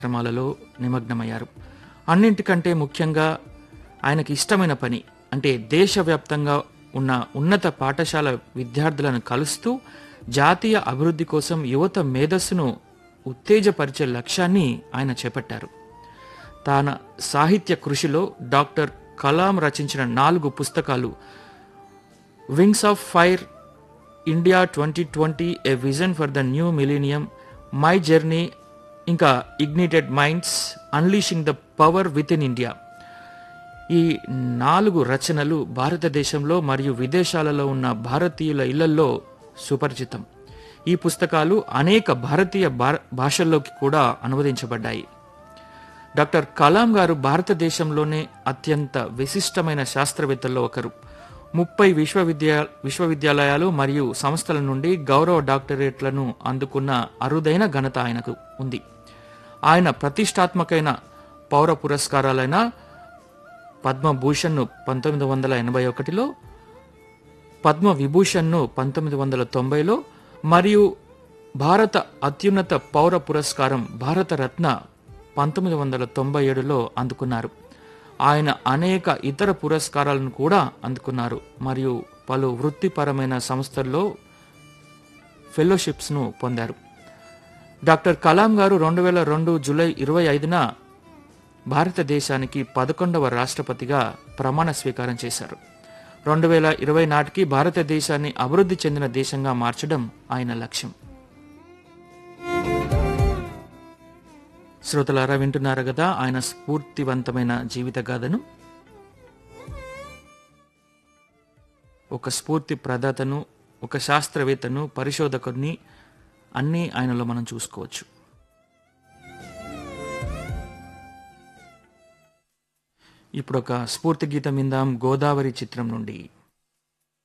కార్యక్రమాలలో నిమగ్నమయ్యారు అన్నింటికంటే ముఖ్యంగా ఆయనకి ఇష్టమైన పని అంటే దేశవ్యాప్తంగా ఉన్న ఉన్నత పాఠశాల విద్యార్థులను కలుస్తూ జాతీయ అభివృద్ధి కోసం యువత మేధస్సును ఉత్తేజపరిచే లక్ష్యాన్ని ఆయన చేపట్టారు తన సాహిత్య కృషిలో డాక్టర్ కలాం రచించిన నాలుగు పుస్తకాలు wings of fire India twenty twenty a vision for the new millennium my journey ఇంకా ignited minds unleashing the power within India ఈ నాలుగు రచనలు భారతదేశంలో మరియు విదేశాలలో ఉన్న భారతీయుల ఇళ్లలో సుపరిచితం ఈ పుస్తకాలు అనేక భారతీయ భా- భాషల్లోకి కూడా అనువదించబడ్డాయి డాక్టర్ కలాం గారు భారతదేశంలోనే అత్యంత విశిష్టమైన శాస్త్రవేత్తల్లో ఒకరు ముప్పై విశ్వవిద్యా విశ్వవిద్యాలయాలు మరియు సంస్థల నుండి గౌరవ డాక్టరేట్లను అందుకున్న అరుదైన ఘనత ఆయనకు ఉంది ఆయన ప్రతిష్టాత్మకైన పౌర పురస్కారాలైన పద్మభూషణ్ను పంతొమ్మిది వందల ఎనభై ఒకటిలో పద్మ విభూషణ్ను పంతొమ్మిది వందల తొంభైలో మరియు భారత అత్యున్నత పౌర పురస్కారం భారతరత్న పంతొమ్మిది వందల తొంభై ఏడులో అందుకున్నారు ఆయన అనేక ఇతర పురస్కారాలను కూడా అందుకున్నారు మరియు పలు వృత్తిపరమైన సంస్థల్లో ఫెలోషిప్స్ను పొందారు డాక్టర్ కలాం గారు రెండు వేల రెండు జూలై ఇరవై ఐదున భారతదేశానికి పదకొండవ రాష్ట్రపతిగా ప్రమాణ స్వీకారం చేశారు రెండు వేల ఇరవై నాటికి భారతదేశాన్ని అభివృద్ధి చెందిన దేశంగా మార్చడం ఆయన లక్ష్యం శ్రోతలారా వింటున్నారు కదా ఆయన స్ఫూర్తివంతమైన జీవిత గాథను ఒక స్ఫూర్తి ప్రదాతను ఒక శాస్త్రవేత్తను పరిశోధకుడిని అన్నీ ఆయనలో మనం చూసుకోవచ్చు ఇప్పుడు ఒక స్ఫూర్తి గీతం విందాం గోదావరి చిత్రం నుండి